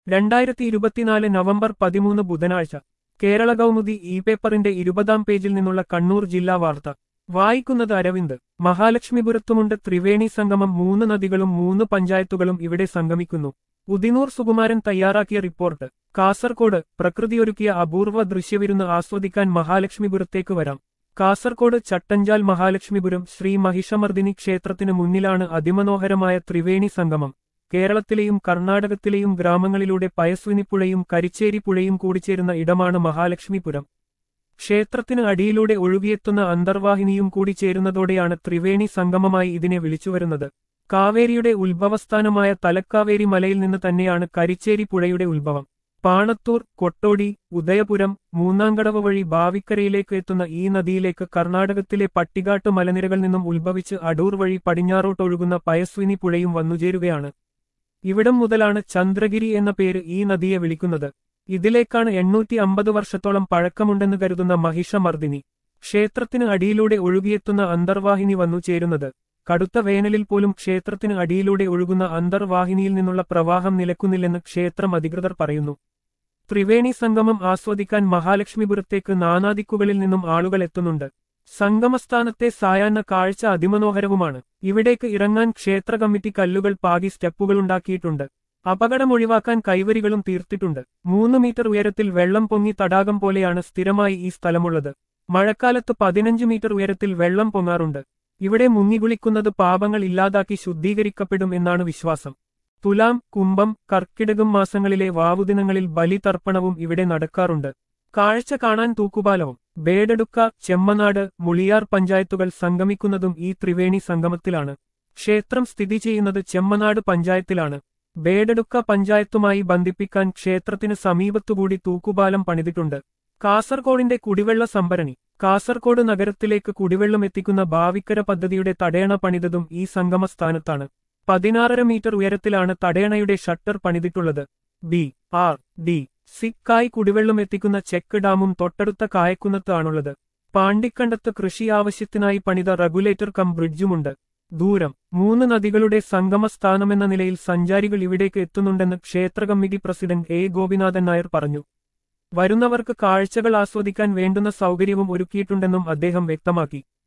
രണ്ടായിരത്തി ഇരുപത്തിനാല് നവംബർ പതിമൂന്ന് ബുധനാഴ്ച കേരള കൗമുദി ഇ പേപ്പറിന്റെ ഇരുപതാം പേജിൽ നിന്നുള്ള കണ്ണൂർ ജില്ലാ വാർത്ത വായിക്കുന്നത് അരവിന്ദ് മഹാലക്ഷ്മിപുരത്തുമുണ്ട് ത്രിവേണി സംഗമം മൂന്ന് നദികളും മൂന്ന് പഞ്ചായത്തുകളും ഇവിടെ സംഗമിക്കുന്നു ഉദിനൂർ സുകുമാരൻ തയ്യാറാക്കിയ റിപ്പോർട്ട് കാസർകോട് പ്രകൃതിയൊരുക്കിയ അപൂർവ ദൃശ്യവിരുന്ന് ആസ്വദിക്കാൻ മഹാലക്ഷ്മിപുരത്തേക്ക് വരാം കാസർകോട് ചട്ടഞ്ചാൽ മഹാലക്ഷ്മിപുരം ശ്രീ മഹിഷമർദിനി ക്ഷേത്രത്തിനു മുന്നിലാണ് അതിമനോഹരമായ ത്രിവേണി സംഗമം കേരളത്തിലെയും കർണാടകത്തിലെയും ഗ്രാമങ്ങളിലൂടെ പയസ്വിനിപ്പുഴയും കരിച്ചേരി പുഴയും കൂടിച്ചേരുന്ന ഇടമാണ് മഹാലക്ഷ്മിപുരം ക്ഷേത്രത്തിന് അടിയിലൂടെ ഒഴുകിയെത്തുന്ന അന്തർവാഹിനിയും കൂടി ചേരുന്നതോടെയാണ് ത്രിവേണി സംഗമമായി ഇതിനെ വിളിച്ചുവരുന്നത് കാവേരിയുടെ ഉത്ഭവസ്ഥാനമായ തലക്കാവേരി മലയിൽ നിന്ന് തന്നെയാണ് കരിച്ചേരി പുഴയുടെ ഉത്ഭവം പാണത്തൂർ കൊട്ടോടി ഉദയപുരം മൂന്നാംകടവ് വഴി ഭാവിക്കരയിലേക്ക് എത്തുന്ന ഈ നദിയിലേക്ക് കർണാടകത്തിലെ പട്ടികാട്ട് മലനിരകൾ നിന്നും ഉത്ഭവിച്ച് അടൂർ വഴി പടിഞ്ഞാറോട്ടൊഴുകുന്ന പയസ്വിനി പുഴയും വന്നുചേരുകയാണ് ഇവിടം മുതലാണ് ചന്ദ്രഗിരി എന്ന പേര് ഈ നദിയെ വിളിക്കുന്നത് ഇതിലേക്കാണ് എണ്ണൂറ്റി അമ്പത് വർഷത്തോളം പഴക്കമുണ്ടെന്ന് കരുതുന്ന മഹിഷമർദിനി ക്ഷേത്രത്തിന് അടിയിലൂടെ ഒഴുകിയെത്തുന്ന അന്തർവാഹിനി വന്നു ചേരുന്നത് കടുത്ത വേനലിൽ പോലും ക്ഷേത്രത്തിന് അടിയിലൂടെ ഒഴുകുന്ന അന്തർവാഹിനിയിൽ നിന്നുള്ള പ്രവാഹം നിലക്കുന്നില്ലെന്ന് ക്ഷേത്രം അധികൃതർ പറയുന്നു ത്രിവേണി സംഗമം ആസ്വദിക്കാൻ മഹാലക്ഷ്മിപുരത്തേക്ക് നാനാദിക്കുകളിൽ നിന്നും ആളുകൾ എത്തുന്നുണ്ട് സംഗമസ്ഥാനത്തെ സായാഹ്ന കാഴ്ച അതിമനോഹരവുമാണ് ഇവിടേക്ക് ഇറങ്ങാൻ ക്ഷേത്ര കമ്മിറ്റി കല്ലുകൾ പാകി സ്റ്റെപ്പുകളുണ്ടാക്കിയിട്ടുണ്ട് അപകടം ഒഴിവാക്കാൻ കൈവരികളും തീർത്തിട്ടുണ്ട് മൂന്ന് മീറ്റർ ഉയരത്തിൽ വെള്ളം പൊങ്ങി തടാകം പോലെയാണ് സ്ഥിരമായി ഈ സ്ഥലമുള്ളത് മഴക്കാലത്ത് പതിനഞ്ച് മീറ്റർ ഉയരത്തിൽ വെള്ളം പൊങ്ങാറുണ്ട് ഇവിടെ മുങ്ങികുളിക്കുന്നത് പാപങ്ങൾ ഇല്ലാതാക്കി ശുദ്ധീകരിക്കപ്പെടും എന്നാണ് വിശ്വാസം തുലാം കുംഭം കർക്കിടകം മാസങ്ങളിലെ വാവുദിനങ്ങളിൽ ബലിതർപ്പണവും ഇവിടെ നടക്കാറുണ്ട് കാഴ്ച കാണാൻ തൂക്കുപാലവും ബേഡെടുക്ക ചെമ്മനാട് മുളിയാർ പഞ്ചായത്തുകൾ സംഗമിക്കുന്നതും ഈ ത്രിവേണി സംഗമത്തിലാണ് ക്ഷേത്രം സ്ഥിതി ചെയ്യുന്നത് ചെമ്മനാട് പഞ്ചായത്തിലാണ് ബേഡെടുക്ക പഞ്ചായത്തുമായി ബന്ധിപ്പിക്കാൻ ക്ഷേത്രത്തിന് സമീപത്തുകൂടി തൂക്കുപാലം പണിതിട്ടുണ്ട് കാസർകോടിന്റെ കുടിവെള്ള സംഭരണി കാസർകോട് നഗരത്തിലേക്ക് കുടിവെള്ളം എത്തിക്കുന്ന ഭാവിക്കര പദ്ധതിയുടെ തടയണ പണിതതും ഈ സംഗമസ്ഥാനത്താണ് പതിനാറര മീറ്റർ ഉയരത്തിലാണ് തടയണയുടെ ഷട്ടർ പണിതിട്ടുള്ളത് ബി ആർ ഡി സിക്കായി കുടിവെള്ളം എത്തിക്കുന്ന ചെക്ക് ഡാമും തൊട്ടടുത്ത കായക്കുന്നത്ത് ആണുള്ളത് പാണ്ടിക്കണ്ടത്ത് കൃഷി ആവശ്യത്തിനായി പണിത റെഗുലേറ്റർ കം ബ്രിഡ്ജുമുണ്ട് ദൂരം മൂന്ന് നദികളുടെ സംഗമസ്ഥാനമെന്ന നിലയിൽ സഞ്ചാരികൾ ഇവിടേക്ക് എത്തുന്നുണ്ടെന്ന് ക്ഷേത്ര committee president A Gopinathan Nair പറഞ്ഞു വരുന്നവർക്ക് കാഴ്ചകൾ ആസ്വദിക്കാൻ വേണ്ടുന്ന സൗകര്യവും ഒരുക്കിയിട്ടുണ്ടെന്നും അദ്ദേഹം വ്യക്തമാക്കി